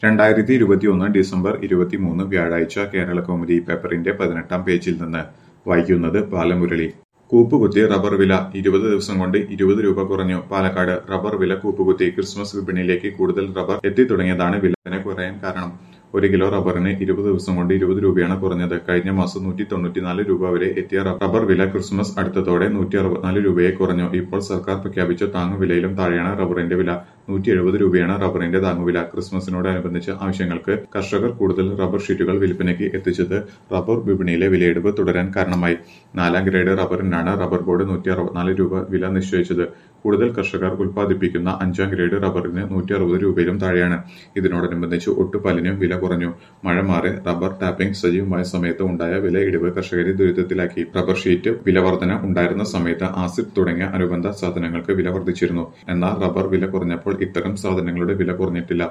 രണ്ടായിരത്തി ഇരുപത്തിയൊന്ന് ഡിസംബർ ഇരുപത്തിമൂന്ന് വ്യാഴാഴ്ച കേരളകൗമുദി പേപ്പറിന്റെ പതിനെട്ടാം പേജിൽ നിന്ന് വായിക്കുന്നത് ബാലമുരളി കൂപ്പുകുത്തി റബ്ബർ വില ഇരുപത് ദിവസം കൊണ്ട് ഇരുപത് രൂപ കുറഞ്ഞു പാലക്കാട് റബ്ബർ വില കൂപ്പുകുത്തി ക്രിസ്മസ് വിപണിയിലേക്ക് കൂടുതൽ റബ്ബർ എത്തിത്തുടങ്ങിയതാണ് വില കുറയാൻ കാരണം ഒരു കിലോ റബ്ബറിന് ഇരുപത് ദിവസം കൊണ്ട് ഇരുപത് രൂപയാണ് കുറഞ്ഞത് കഴിഞ്ഞ മാസം നൂറ്റി തൊണ്ണൂറ്റിനാല് രൂപ വരെ എത്തിയ റബ്ബർ വില ക്രിസ്മസ് അടുത്തതോടെ നൂറ്റി അറുപത്തിനാല് രൂപയെ കുറഞ്ഞു ഇപ്പോൾ സർക്കാർ പ്രഖ്യാപിച്ച താങ്ങുവിലയിലും താഴെയാണ് റബ്ബറിന്റെ വില നൂറ്റി എഴുപത് രൂപയാണ് റബ്ബറിന്റെ താങ്ങുവില ക്രിസ്മസിനോടനുബന്ധിച്ച് ആവശ്യങ്ങൾക്ക് കർഷകർ കൂടുതൽ റബ്ബർ ഷീറ്റുകൾ വിൽപ്പനയ്ക്ക് എത്തിച്ചത് റബ്ബർ വിപണിയിലെ വിലയിടിവ് തുടരാൻ കാരണമായി നാലാം ഗ്രേഡ് റബ്ബറിനാണ് റബ്ബർ ബോർഡ് നൂറ്റി അറുപത്തിനാല് രൂപ വില നിശ്ചയിച്ചത് കൂടുതൽ കർഷകർ ഉൽപ്പാദിപ്പിക്കുന്ന അഞ്ചാം ഗ്രേഡ് റബ്ബറിന് നൂറ്റി അറുപത് രൂപയിലും താഴെയാണ് ഇതിനോടനുബന്ധിച്ച് ഒട്ടുപാലിനും വില കുറഞ്ഞു മഴ മാറി റബ്ബർ ടാപ്പിംഗ് സജീവമായ സമയത്ത് ഉണ്ടായ വില ഇടിവ് കർഷകരെ ദുരിതത്തിലാക്കി റബ്ബർ ഷീറ്റ് വില വർധന ഉണ്ടായിരുന്ന സമയത്ത് ആസിഡ് തുടങ്ങിയ അനുബന്ധ സാധനങ്ങൾക്ക് വില വർദ്ധിച്ചിരുന്നു എന്നാൽ റബ്ബർ വില കുറഞ്ഞപ്പോൾ ഇത്തരം സാധനങ്ങളുടെ വില കുറഞ്ഞിട്ടില്ല